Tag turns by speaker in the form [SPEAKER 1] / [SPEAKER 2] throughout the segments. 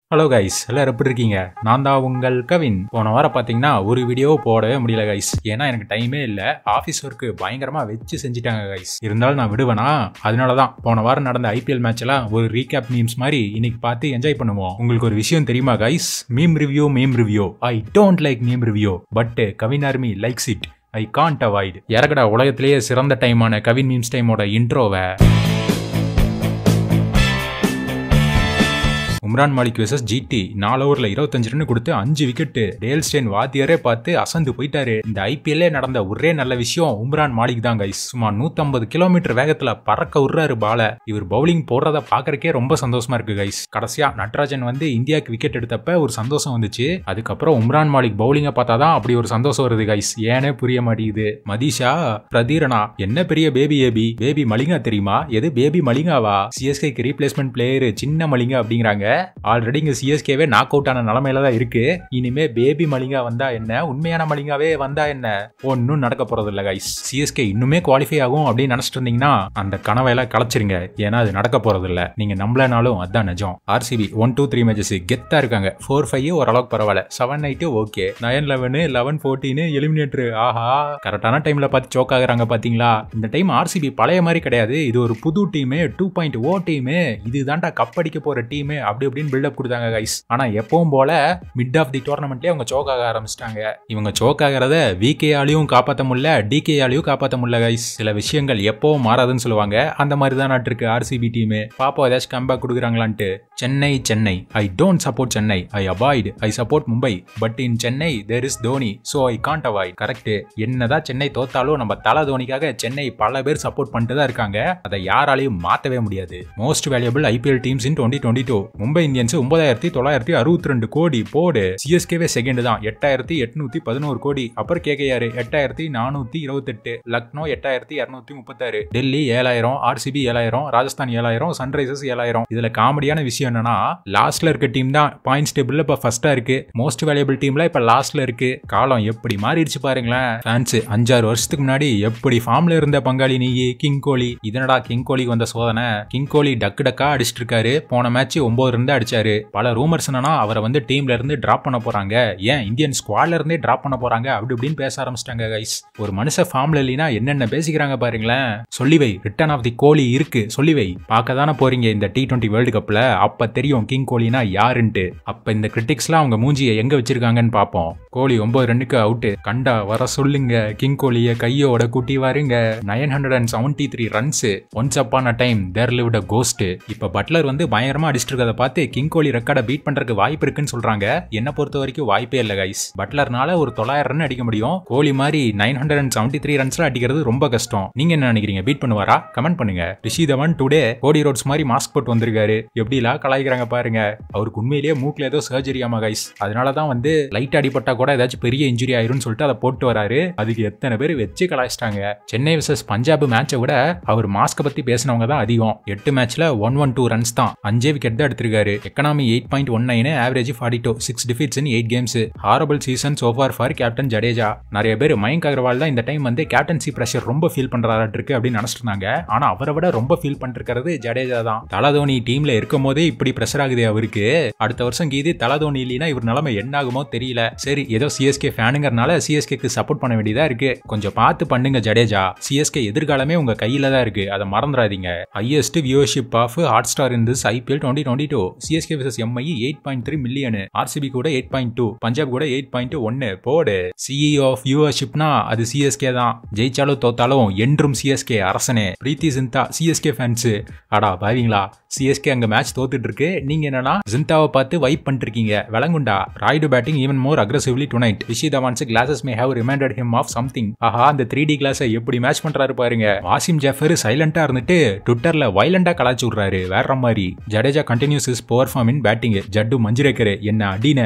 [SPEAKER 1] hello guys எல்லாரும் எப்படி இருக்கீங்க நான் தான் உங்கள் கவின் போன வாரம் பார்த்தீங்கன்னா ஒரு வீடியோ போடவே முடியல கைஸ் ஏன்னா எனக்கு டைமே இல்லை ஆஃபீஸ் ஒர்க்கு பயங்கரமாக வச்சு செஞ்சுட்டாங்க கைஸ் இருந்தாலும் நான் விடுவேனா அதனால தான் போன வாரம் நடந்த ஐபிஎல் மேட்ச்லாம் ஒரு ரீகேப் மீம்ஸ் மாதிரி இன்னைக்கு பார்த்து என்ஜாய் பண்ணுவோம் உங்களுக்கு ஒரு விஷயம் தெரியுமா guys meme review meme review I don't like meme review but Kavin army likes it I can't avoid இறக்கடா உலகத்திலேயே சிறந்த டைமான கவின் மீம்ஸ் டைமோட இன்ட்ரோவை உம்ரான் மாலிக் வெசஸ் ஜிடி நாலு ஓவரில் இருபத்தஞ்சு ரன் கொடுத்து அஞ்சு விக்கெட்டு டேல் ஸ்டெயின் வாத்தியாரே பார்த்து அசந்து போயிட்டாரு இந்த ஐபிஎல்லே நடந்த ஒரே நல்ல விஷயம் உம்ரான் மாலிக் தான் கைஸ் சுமார் நூத்தம்பது கிலோமீட்டர் வேகத்துல பறக்க விடுறாரு பால இவர் பவுலிங் போடுறத பாக்குறக்கே ரொம்ப சந்தோஷமா இருக்கு கைஸ் கடைசியா நட்ராஜன் வந்து இந்தியாவுக்கு விக்கெட் எடுத்தப்ப ஒரு சந்தோஷம் வந்துச்சு அதுக்கப்புறம் உம்ரான் மாலிக் பவுலிங்கை பார்த்தாதான் அப்படி ஒரு சந்தோஷம் வருது கைஸ் ஏனே புரிய மாட்டேங்குது மதிஷா பிரதீரனா என்ன பெரிய பேபி ஏபி பேபி மலிங்கா தெரியுமா எது பேபி மலிங்காவா சிஎஸ்கேக்கு ரீப்ளேஸ்மெண்ட் பிளேயர் சின்ன மலிங்கா அப்படிங்கிறாங்க ஆல்ரெடி இங்க சிஎஸ்கேவே நாக் அவுட் ஆன நிலமையில தான் இருக்கு இனிமே பேபி மலிங்கா வந்தா என்ன உண்மையான மலிங்காவே வந்தா என்ன ஒன்னும் நடக்க போறது இல்ல கைஸ் சிஎஸ்கே இன்னுமே குவாலிஃபை ஆகும் அப்படின்னு நினைச்சிட்டு இருந்தீங்கன்னா அந்த கனவையெல்லாம் கலைச்சிருங்க ஏன்னா அது நடக்க போறது இல்ல நீங்க நம்பலனாலும் அதான் நிஜம் RCB one two three matches கெத்தா இருக்காங்க ஃபோர் ஃபைவ் ஓரளவுக்கு பரவாயில்ல seven eight okay nine eleven eleven fourteen eliminator ஆஹா கரெக்டான டைம்ல பார்த்து சோக் ஆகுறாங்க பாத்தீங்களா இந்த டைம் ஆர்சிபி பழைய மாதிரி கிடையாது இது ஒரு புது டீமு டூ பாயிண்ட் ஓ டீமு இது தாண்டா கப் அடிக்க போற டீமு அப்படி இப்படின்னு பில்டப் கொடுத்தாங்க கைஸ் ஆனா எப்பவும் போல மிட் ஆஃப் தி டோர்னமெண்ட்லயே அவங்க சோக் ஆக ஆரம்பிச்சிட்டாங்க இவங்க சோக் ஆகிறத விகே ஆலையும் காப்பாற்ற முடியல டிகே ஆலையும் காப்பாற்ற முடியல கைஸ் சில விஷயங்கள் எப்பவும் மாறாதுன்னு சொல்லுவாங்க அந்த மாதிரி தான் நாட்டு இருக்கு ஆர்சிபி டீம் பாப்பா ஏதாச்சும் கம்பேக் கொடுக்குறாங்களான்ட்டு Chennai Chennai I don't support Chennai I avoid I support Mumbai but in Chennai there is Dhoni so I can't avoid correct என்னதான் சென்னை தோத்தாலும் நம்ம தல தோனிக்காக சென்னை பல பேர் சப்போர்ட் பண்ணிட்டு தான் இருக்காங்க அதை யாராலையும் மாற்றவே முடியாது most valuable IPL teams in twenty twenty two Mumbai Indians ஒன்பதாயிரத்தி தொள்ளாயிரத்தி அறுபத்தி ரெண்டு கோடி போடு சிஎஸ்கேவே செகண்ட் தான் எட்டாயிரத்தி எட்நூத்தி பதினோரு கோடி அப்புறம் கேகேஆர் எட்டாயிரத்தி நானூத்தி இருபத்தெட்டு லக்னோ எட்டாயிரத்தி இரநூத்தி முப்பத்தாறு டெல்லி ஏழாயிரம் ஆர்சிபி ஏழாயிரம் ராஜஸ்தான் ஏழாயிரம் சன்ரைசர்ஸ் ஏழாயிரம் இதுல காமெடியான விஷயம் என்னன்னா லாஸ்ட்ல இருக்க டீம் தான் பாயிண்ட்ஸ் டேபிள்ல இப்ப ஃபர்ஸ்டா இருக்கு மோஸ்ட் வேல்யூபிள் டீம்ல இப்ப லாஸ்ட்ல இருக்கு காலம் எப்படி மாறிடுச்சு பாருங்களேன் ஃபேன்ஸ் அஞ்சாறு வருஷத்துக்கு முன்னாடி எப்படி ஃபார்ம்ல இருந்த பங்காளி நீ கிங் கோலி இதனடா கிங் கோலிக்கு வந்த சோதனை கிங் கோலி டக்கு டக்கா அடிச்சிட்டு இருக்காரு போன மேட்ச் ஒன்பது இருந்து அடிச்சாரு பல ரூமர்ஸ் என்னன்னா அவரை வந்து டீம்ல இருந்து டிராப் பண்ண போறாங்க ஏன் இந்தியன் ஸ்குவாட்ல இருந்தே டிராப் பண்ண போறாங்க அப்படி இப்படின்னு பேச ஆரம்பிச்சிட்டாங்க கைஸ் ஒரு மனுஷன் ஃபார்ம்ல இல்லைனா என்னென்ன பேசிக்கிறாங்க பாருங்களேன் சொல்லி வை ரிட்டர்ன் ஆஃப் தி கோலி இருக்கு சொல்லி வை பார்க்க தானே போறீங்க இந்த டி டுவெண்ட்டி வேர்ல்டு கப்ல அப்ப தெரியும் கிங் கோலினா யாருன்ட்டு அப்ப இந்த கிரிட்டிக்ஸ்லாம் அவங்க மூஞ்சியை எங்க வச்சிருக்காங்கன்னு பார்ப்போம் கோலி ஒன்பது ரன்னுக்கு அவுட்டு கண்டா வர சொல்லுங்க கிங் கோலிய கையோட கூட்டி வாருங்க nine hundred and seventy three runs once upon a time there lived a ghost இப்ப பட்லர் வந்து பயங்கரமா அடிச்சிட்டு இருக்கதை பார்த்து கிங் கோலி ரெக்கார்டை பீட் பண்றதுக்கு வாய்ப்பு இருக்குன்னு சொல்றாங்க என்ன பொறுத்த வரைக்கும் வாய்ப்பே இல்லை கைஸ் பட்லர்னால ஒரு தொள்ளாயிரம் ரன் அடிக்க முடியும் கோலி மாதிரி nine hundred and seventy three ரன்ஸ்ல அடிக்கிறது ரொம்ப கஷ்டம் நீங்க என்ன நினைக்கிறீங்க பீட் பண்ணுவாரா கமெண்ட் பண்ணுங்க ரிஷி தவன் டுடே கோடி ரோட்ஸ் மாதிரி மாஸ்க் போட்டு வந்திருக்காரு எப்படிலாம் கலாய்க்கிறாங்க பாருங்க அவருக்கு உண்மையிலேயே மூக்கில் ஏதோ சர்ஜரி ஆமா கைஸ் அதனால தான் வந்து லைட் அடிப்பட்டா கூட ஏதாச்சும் பெரிய இன்ஜுரி ஆயிரும்னு சொல்லிட்டு அதை போட்டு வராரு அதுக்கு எத்தனை பேர் வச்சு கலாய்ச்சிட்டாங்க சென்னை விசஸ் பஞ்சாப் மேட்சை விட அவர் மாஸ்கை பத்தி பேசினவங்க தான் அதிகம் எட்டு மேட்ச்ல ஒன் ஒன் டூ ரன்ஸ் தான் அஞ்சே விக்கெட் தான் எடுத்திருக்காரு economy eight point one nine average forty two six defeats in eight games horrible season so far for captain Jadeja நிறைய பேர் மயங்க் அகர்வால் தான் இந்த டைம் வந்து கேப்டன்சி பிரஷர் ரொம்ப ஃபீல் பண்றாராட்டு இருக்கு அப்படின்னு நினைச்சிட்டு இருந்தாங்க ஆனா அவரை விட ரொம்ப ஃபீல் பண்ணிருக்கிறது ஜடேஜா தான் தல தோனி டீம்ல இருக்கும் போதே இப்படி பிரஷர் ஆகுது அவருக்கு அடுத்த வருஷம் கீது தல தோனி இல்லைன்னா இவர் நிலைமை என்ன ஆகுமோ தெரியல சரி ஏதோ சிஎஸ்கே ஃபேனுங்கிறனால சிஎஸ்கேக்கு சப்போர்ட் பண்ண வேண்டியதா இருக்கு கொஞ்சம் பார்த்து பண்ணுங்க ஜடேஜா சிஎஸ்கே எதிர்காலமே உங்க கையில தான் இருக்கு அதை மறந்துடாதீங்க highest viewership of Hotstar in this IPL twenty twenty two CSK versus MI eight point three million RCB கூட எயிட் பாயிண்ட் டூ பஞ்சாப் கூட எயிட் பாயிண்ட் ஒன்னு போடு சிஇஓ ஆஃப் வியூவர்ஷிப்னா அது சிஎஸ்கே தான் ஜெயிச்சாலும் தோத்தாலும் என்றும் சிஎஸ்கே அரசனே பிரீத்தி சிந்தா சிஎஸ்கே ஃபேன்ஸ் அடா பாவீங்களா சிஎஸ்கே அங்க மேட்ச் தோத்துட்டு இருக்கு நீங்க என்னன்னா ஜிந்தாவை பார்த்து வைப் பண்ணிருக்கீங்க விளங்குண்டா Rayudu batting even more aggressively tonight Rishi Dhawan's glasses may have reminded him of something ஆஹா அந்த த்ரீ டி கிளாஸை எப்படி மேட்ச் பண்றாரு பாருங்க வாசிம் ஜஃபர் சைலண்டா இருந்துட்டு ட்விட்டர்ல வைலண்டா கலாச்சு விடுறாரு வேற மாதிரி Jadeja continues his power form in batting Jaddu Manjrekar என்ன அடின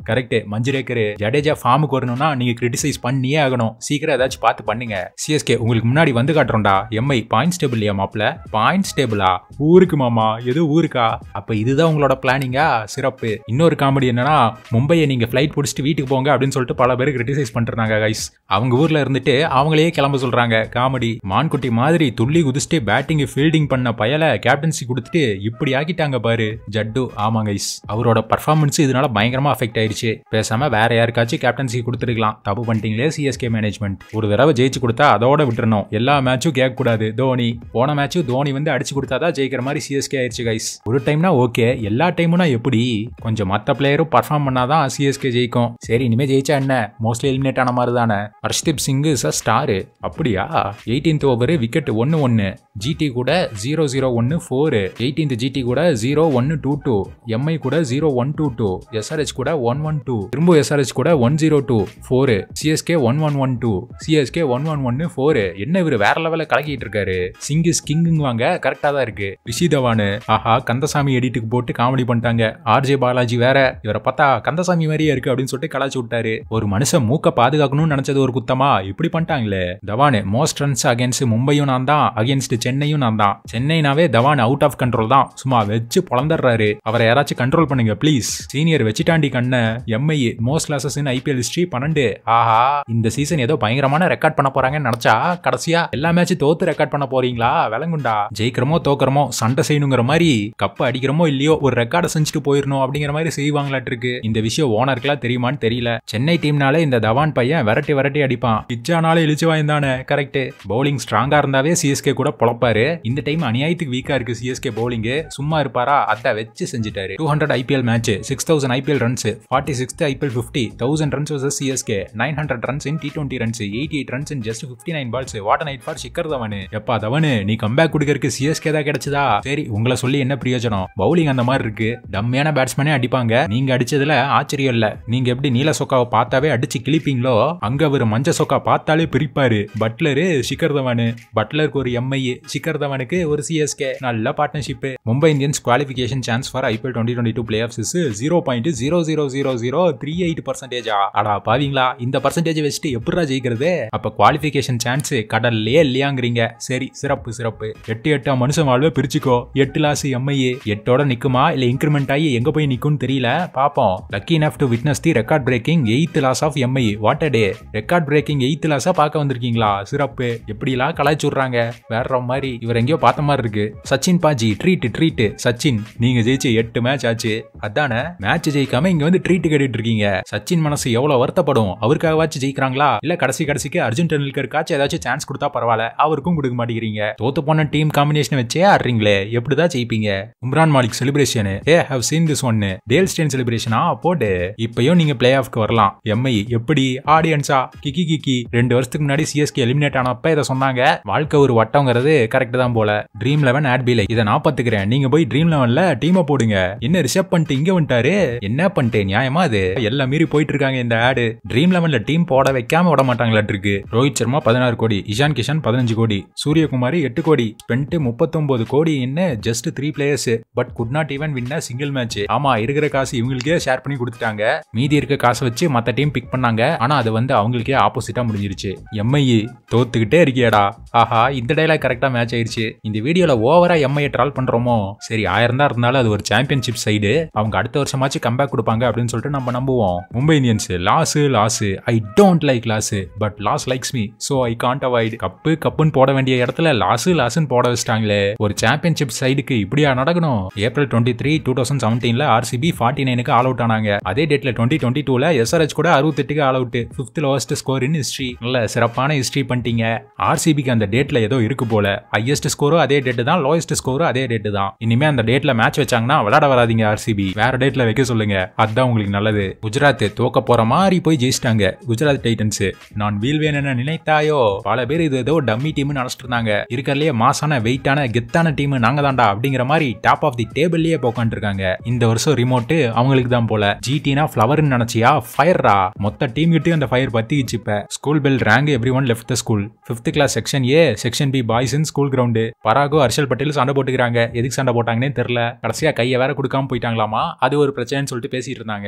[SPEAKER 1] கரெக்ட் மஞ்சுரேக்கர் ஜடேஜா ஃபார்முக்கு வரணும்னா நீங்க கிரிட்டிசைஸ் பண்ணியே ஆகணும் சீக்கிரம் ஏதாச்சும் பார்த்து பண்ணுங்க சிஎஸ்கே உங்களுக்கு முன்னாடி வந்து காட்டுறோம்டா எம்ஐ பாயிண்ட்ஸ் டேபிள் இல்லையா மாப்ள பாயிண்ட்ஸ் டேபிளா ஊருக்கு மாமா எது ஊருக்கா அப்ப இதுதான் உங்களோட பிளானிங்கா சிறப்பு இன்னொரு காமெடி என்னன்னா மும்பையை நீங்க ஃபிளைட் பிடிச்சிட்டு வீட்டுக்கு போங்க அப்படின்னு சொல்லிட்டு பல பேர் கிரிட்டிசைஸ் பண்றாங்க கைஸ் அவங்க ஊர்ல இருந்துட்டு அவங்களே கிளம்ப சொல்றாங்க காமெடி மான்குட்டி மாதிரி துள்ளி குதிச்சுட்டு பேட்டிங் ஃபீல்டிங் பண்ண பயல கேப்டன்சி கொடுத்துட்டு இப்படி ஆக்கிட்டாங்க பாரு ஜட்டு ஆமா கைஸ் அவரோட பர்ஃபார்மன்ஸ் இதனால பயங்கரமா அஃபெக்ட் ஆயிருச்சு பேசாம வேற யாருக்காச்சும் கேப்டன்சி கொடுத்துருக்கலாம் தப்பு பண்ணிட்டீங்களே சிஎஸ்கே மேனேஜ்மெண்ட் ஒரு தடவை ஜெயிச்சு கொடுத்தா அதோட விட்டுறணும் எல்லா மேட்சும் கேட்க கூடாது தோனி போன மேட்சும் தோனி வந்து அடிச்சு கொடுத்தாதான் ஜெயிக்கிற மாதிரி சிஎஸ்கே ஆயிடுச்சு கைஸ் ஒரு டைம்னா ஓகே எல்லா டைமும்னா எப்படி கொஞ்சம் மத்த பிளேயரும் பர்ஃபார்ம் பண்ணாதான் சிஎஸ்கே ஜெயிக்கும் சரி இனிமே ஜெயிச்சா என்ன மோஸ்ட்லி எலிமினேட் ஆன மாதிரி தானே Harshdeep Singh is a star அப்படியா எயிட்டீன்த் ஓவர் விக்கெட் ஒன்று ஒன்று ஜிடி கூட ஜீரோ ஜீரோ ஒன்று ஃபோரு எயிட்டீன்த் ஜிடி கூட ஜீரோ ஒன்று டூ டூ எம்ஐ கூட zero one two two SRH கூட ஒன் ஒன் டூ திரும்ப எஸ்ஆர்ஹெச் கூட one zero two four CSK one one one two CSK one one ஒன்னு four என்ன இவர் வேற லெவலில் கலக்கிட்டு இருக்காரு சிங் இஸ் கிங்குவாங்க கரெக்டாக தான் இருக்கு ரிஷி தவானு ஆஹா கந்தசாமி எடிட்டுக்கு போட்டு காமெடி பண்ணிட்டாங்க ஆர்ஜே பாலாஜி வேற இவரை பார்த்தா கந்தசாமி மாதிரியே இருக்கு அப்படின்னு சொல்லிட்டு கலாச்சு விட்டாரு ஒரு மனுஷன் மூக்க பாதுகாக்கணும்னு நினைச்சது ஒரு குத்தமா இப்படி பண்ணிட்டாங்களே தவானு மோஸ்ட் ரன்ஸ் அகேன்ஸ்ட் மும்பையும் நான் தான் அகேன்ஸ்ட் சென்னையும் நான் தான் சென்னைனாவே தவான் அவுட் ஆஃப் கண்ட்ரோல் தான் சும்மா வச்சு பொழந்துடுறாரு அவரை யாராச்சும் கண்ட்ரோல் பண்ணுங்க ப்ளீஸ் சீனியர் வச்சுட்டாண்டி கண்ண MI most losses in IPL history பன்னெண்டு ஆஹா இந்த சீசன் ஏதோ பயங்கரமான ரெக்கார்ட் பண்ண போறாங்கன்னு நினைச்சா கடைசியா எல்லா மேட்சும் தோத்து ரெக்கார்ட் பண்ண போறீங்களா விளங்குண்டா ஜெயிக்கிறோமோ தோக்குறோமோ சண்டை செய்யணுங்கிற மாதிரி கப்பு அடிக்கிறோமோ இல்லையோ ஒரு ரெக்கார்டை செஞ்சுட்டு போயிடணும் அப்படிங்கிற மாதிரி செய்வாங்களாட்டு இருக்கு இந்த விஷயம் ஓனருக்குலாம் தெரியுமான்னு தெரியல சென்னை டீம்னாலே இந்த தவான் பையன் விரட்டி விரட்டி அடிப்பான் பிச்சானாலே இழிச்சு வாய்ந்தானே கரெக்ட் பவுலிங் ஸ்ட்ராங்கா இருந்தாவே சிஎஸ்கே கூட பொழப்பாரு இந்த டைம் அநியாயத்துக்கு வீக்கா இருக்கு சிஎஸ்கே பவுலிங் சும்மா இருப்பாரா அதை வச்சு செஞ்சுட்டாரு two hundred IPL match six thousand IPL runs forty sixth IPL fifty thousand runs versus CSK nine hundred runs in T twenty runs eighty eight runs in just fifty nine balls what night for Shikhar Dhawan எப்பா தவனு நீ comeback கொடுக்கறதுக்கு CSK தான் கிடைச்சதா சரி உங்களை சொல்லி என்ன பிரயோஜனம் பவுலிங் அந்த மாதிரி இருக்கு டம்மியான பேட்ஸ்மேனே அடிப்பாங்க நீங்க அடிச்சதுல ஆச்சரியம் இல்ல நீங்க எப்படி நீல சொக்காவை பார்த்தாவே அடிச்சு கிளிப்பீங்களோ அங்க அவர் மஞ்ச சொக்கா பார்த்தாலே பிரிப்பாரு பட்லரு சிக்கர் தவானு பட்லருக்கு ஒரு எம்ஐ சிக்கர் தவானுக்கு ஒரு சிஎஸ்கே நல்ல partnership Mumbai Indians qualification chance for IPL twenty twenty two play offs zero point zero zero zero zero three eight பர்சன்டேஜா அடா பாவீங்களா இந்த பர்சன்டேஜ் வச்சுட்டு எப்படா ஜெயிக்கிறது அப்ப குவாலிஃபிகேஷன் சான்ஸ் கடல்லே இல்லையாங்கிறீங்க சரி சிறப்பு சிறப்பு எட்டு எட்டா மனுஷன் வாழ்வே பிரிச்சுக்கோ எட்டு லாஸ் எம்ஐஏ எட்டோட நிக்குமா இல்ல இன்க்ரிமெண்ட் ஆகி எங்க போய் நிக்கும்னு தெரியல பாப்போம் lucky enough to witness the record breaking eighth loss of MI what a day record breaking eighth லாஸா பார்க்க வந்திருக்கீங்களா சிறப்பு எப்படிலாம் கலாய்ச்சி விட்றாங்க வேற மாதிரி இவர் எங்கேயோ பார்த்த மாதிரி இருக்கு சச்சின் பாஜி ட்ரீட் ட்ரீட் சச்சின் நீங்க ஜெயிச்சு எட்டு மேட்ச் ஆச்சு அதானே மேட்ச் ஜெயிக்காம இங்க வந்து ட்ரீட் கேட்டுட்டு இருக்கீங்க சச்சின் மனசு எவ்வளவு வருத்தப்படும் அவருக்காகவாச்சும் ஜெயிக்கிறாங்களா இல்ல கடைசி கடைசிக்கு அர்ஜுன் டெண்டுல்கருக்காச்சும் ஏதாச்சும் சான்ஸ் கொடுத்தா பரவாயில்ல அவருக்கும் கொடுக்க மாட்டேங்கிறீங்க தோத்து போன டீம் காம்பினேஷன் வச்சே ஆடுறீங்களே எப்படிதான் ஜெயிப்பீங்க Umran Malik celebration a have seen this ஒன்னு டேல் ஸ்டேன் செலிப்ரேஷனா போட்டு இப்பயும் நீங்க பிளே ஆஃப்க்கு வரலாம் எம்ஐ எப்படி ஆடியன்ஸா கிக்கி கிக்கி ரெண்டு வருஷத்துக்கு முன்னாடி சிஎஸ்கே எலிமினேட் ஆனப்ப இதை சொன்னாங்க வாழ்க்கை ஒரு வட்டங்கிறது கரெக்ட் தான் போல ட்ரீம் லெவன் ஆட் பீலை இதை நான் பாத்துக்கிறேன் நீங்க போய் ட்ரீம் லெவன்ல டீமை போடுங்க என்ன ரிசர்வ் பண்ணிட்டு இங்க வந்துட்டாரு என்ன பண்ணிட்டு நியாயமா அது எல்லாம் மீறி போயிட்டு இருக்காங்க இந்த ஆடு ட்ரீம் லெவன்ல டீம் போட வைக்காம விட மாட்டாங்களாட்டு இருக்கு ரோஹித் சர்மா பதினாறு கோடி இஷான் கிஷன் பதினஞ்சு கோடி சூரியகுமாரி எட்டு கோடி ஸ்பெண்ட் முப்பத்தொன்பது கோடி என்ன just three players but good not even win single match ஆமா இருக்கிற காசு இவங்களுக்கே ஷேர் பண்ணி கொடுத்துட்டாங்க மீதி இருக்க காசை வச்சு மத்த டீம் பிக் பண்ணாங்க ஆனா அது வந்து அவங்களுக்கே ஆப்போசிட்டா முடிஞ்சிருச்சு எம்ஐ தோத்துக்கிட்டே இருக்கியாடா ஆஹா இந்த டைலாக் கரெக்டா மேட்ச் ஆயிருச்சு இந்த வீடியோல ஓவரா எம்ஐ ட்ரால் பண்றோமோ சரி ஆயிரம் தான் இருந்தாலும் அது ஒரு சாம்பியன்ஷிப் சைடு அவங்க அடுத்த வருஷமாச்சும் கம்பேக் கொடுப்பாங்க அப்படின்னு சொல்லிட்டு நம்ம நம்புவோம் Mumbai Indians loss loss I don't like loss but loss likes me so I can't avoid cup கப்புன்னு போட வேண்டிய இடத்துல லாஸ் லாஸ்ன்னு போட வச்சிட்டாங்களே ஒரு சாம்பியன்ஷிப் சைடுக்கு இப்படியா நடக்கணும் April twenty three two thousand செவன்டீன்ல ஆர்சிபி ஃபார்ட்டி நைனுக்கு ஆல் அவுட் ஆனாங்க அதே டேட்ல டுவெண்ட்டி டுவெண்ட்டி டூல எஸ்ஆர்ஹெச் கூட அறுபத்தெட்டுக்கு all out fifth lowest score in history நல்ல சிறப்பான ஹிஸ்ட்ரி பண்ணிட்டீங்க ஆர்சிபிக்கு அந்த டேட்ல ஏதோ இருக்கு போல ஹையஸ்ட் ஸ்கோரும் அதே டேட் தான் லோயஸ்ட் ஸ்கோரும் அதே டேட் தான் இனிமே அந்த டேட்ல மேட்ச் வச்சாங்கன்னா விளையாட வராதீங்க ஆர்சிபி வேற டேட்ல வைக்க சொல்லுங்க அதுதான் உங்களுக்கு நல்லது குஜராத் தோக்க போற மாதிரி போய் ஜெயிச்சிட்டாங்க குஜராத் டைட்டன்ஸ் நான் வீழ்வேன் என நினைத்தாயோ பல பேர் இது ஏதோ டம்மி டீம் நினைச்சிட்டு இருந்தாங்க இருக்கிறதுலயே மாசான வெயிட்டான கெத்தான டீம் நாங்க தான்டா அப்படிங்கிற மாதிரி டாப் ஆஃப் தி டேபிள்லயே போக்கான் இருக்காங்க இந்த வருஷம் ரிமோட் அவங்களுக்கு தான் போல ஜிடினா ஃபிளவர்னு நினைச்சியா ஃபயர்ரா மொத்த டீம் கிட்டே அந்த ஃபயர் பத்திக்கிச்சு இப்ப school bell rang everyone left the school fifth class section A section B boys in school ground பராகோ ஹர்ஷல் பட்டேல் சண்டை போட்டுக்கிறாங்க எதுக்கு சண்டை போட்டாங்கன்னே தெரியல கடைசியா கையை வேற கொடுக்காம போயிட்டாங்களாமா அது ஒரு பிரச்சனைன்னு சொல்லிட்டு பேசிட்டு இருந்தாங்க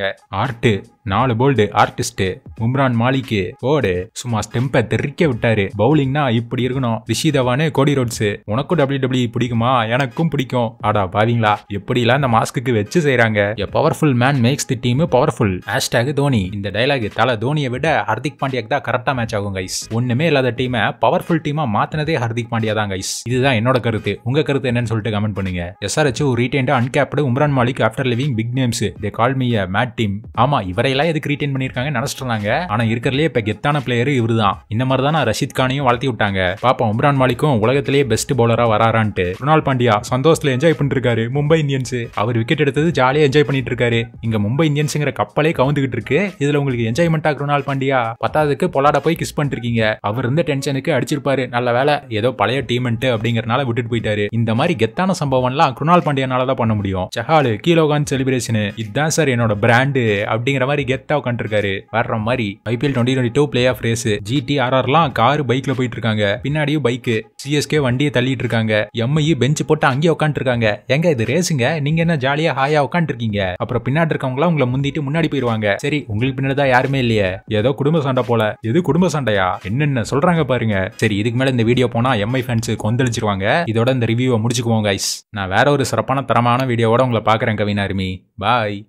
[SPEAKER 1] ஆர்ட்டு நாலு போல்டு ஆர்டிஸ்ட் உம்ரான் மாலிக்கு ஓடு சும்மா ஸ்டெம்பை தெறிக்க விட்டாரு பவுலிங்னா இப்படி இருக்கணும் ரிஷி தவானு கோடி ரோட்ஸ் உனக்கும் டபிள்யூ டபிள்யூ பிடிக்குமா எனக்கும் பிடிக்கும் ஆடா பாவீங்களா எப்படிலாம் இந்த மாஸ்க்கு வச்சு செய்றாங்க a powerful man makes the team powerful hashtag Dhoni இந்த டைலாக் தல தோனியை விட ஹர்திக் பாண்டியாக்கு தான் கரெக்டா மேட்ச் ஆகும் கைஸ் ஒண்ணுமே இல்லாத டீமை பவர்ஃபுல் டீமா மாத்தினதே ஹர்திக் பாண்டியா தான் கைஸ் இதுதான் என்னோட கருத்து உங்க கருத்து என்னன்னு சொல்லிட்டு கமெண்ட் பண்ணுங்க SRH retained uncapped Umran Malik after leaving big names they call me a mad team ஆமா இவரையெல்லாம் எதுக்கு ரீடைன் பண்ணிருக்காங்க நினைச்சிட்டு இருந்தாங்க ஆனா இருக்கிறதுலே இப்ப கெத்தான பிளேயர் இவருதான் இந்த மாதிரி தான் ரஷித் கானையும் வளர்த்தி விட்டாங்க பாப்போம் உம்ரான் மாலிக்கும் உலகத்திலேயே பெஸ்ட் பவுலரா வராரான்ட்டு ருணால் பாண்டியா சந்தோஷத்துல என்ஜாய் பண்ணிட்டு இருக்காரு மும்பை இந்தியன்ஸ் அவர் விக்கெட் எடுத்தது ஜாலியா என்ஜாய் பண்ணிட்டு இருக்காரு இங்க மும்பை இந்தியன்ஸ்ங்கிற கப்பலே கவுந்துகிட்டு இருக்கு இதுல உங்களுக்கு என்ஜாய்மெண்டா ருணால் பாண்டியா பத்தாவதுக்கு பொலாட போய் கிஸ் பண்ணிட்டு இருக்கீங்க அவர் இருந்த டென்ஷனுக்கு அடிச்சிருப்பாரு நல்ல வேலை ஏதோ பழைய டீமெண்ட் அப்படிங்கறனால விட்டுட்டு போயிட்டாரு இந்த மாதிரி கெத்தான சம்பவம்லாம் குருணால் பாண்டியனால தான் பண்ண முடியும் சஹாலு கீலோகான் செலிப்ரேஷன் இதுதான் சார் என்னோட பிராண்டு அப்படிங்கிற மாதிரி கெத்தா உட்காந்துருக்காரு வர்ற மாதிரி IPL twenty twenty two play off race GT ஆர்ஆர்லாம் கார் பைக்ல போயிட்டு இருக்காங்க பின்னாடியும் பைக் சிஎஸ்கே வண்டியை தள்ளிட்டு இருக்காங்க எம்ஐ பெஞ்ச் போட்டு அங்கேயே உட்காந்துட்டு இருக்காங்க எங்க இது ரேஸுங்க நீங்க என்ன ஜாலியா ஹாயா உட்காந்துட்டு இருக்கீங்க அப்புறம் பின்னாடி இருக்கவங்களாம் உங்களை முந்திட்டு முன்னாடி போயிருவாங்க சரி உங்களுக்கு பின்னாடி தான் யாருமே இல்லையே ஏதோ குடும்ப சண்டை போல எது குடும்ப சண்டையா என்னென்ன சொல்றாங்க பாருங்க சரி இதுக்கு மேல இந்த வீடியோ போனா எம்ஐ ஃபேன்ஸ் கொந்தளிச்சிருவாங்க இதோட இந்த ரிவ்யூவை முடிச்சுக்குவோம் கைஸ் நான் வேற ஒரு சிறப்பான தரமான வீடியோவோட உங்களை பாக்குறேன் கவினாருமி பாய்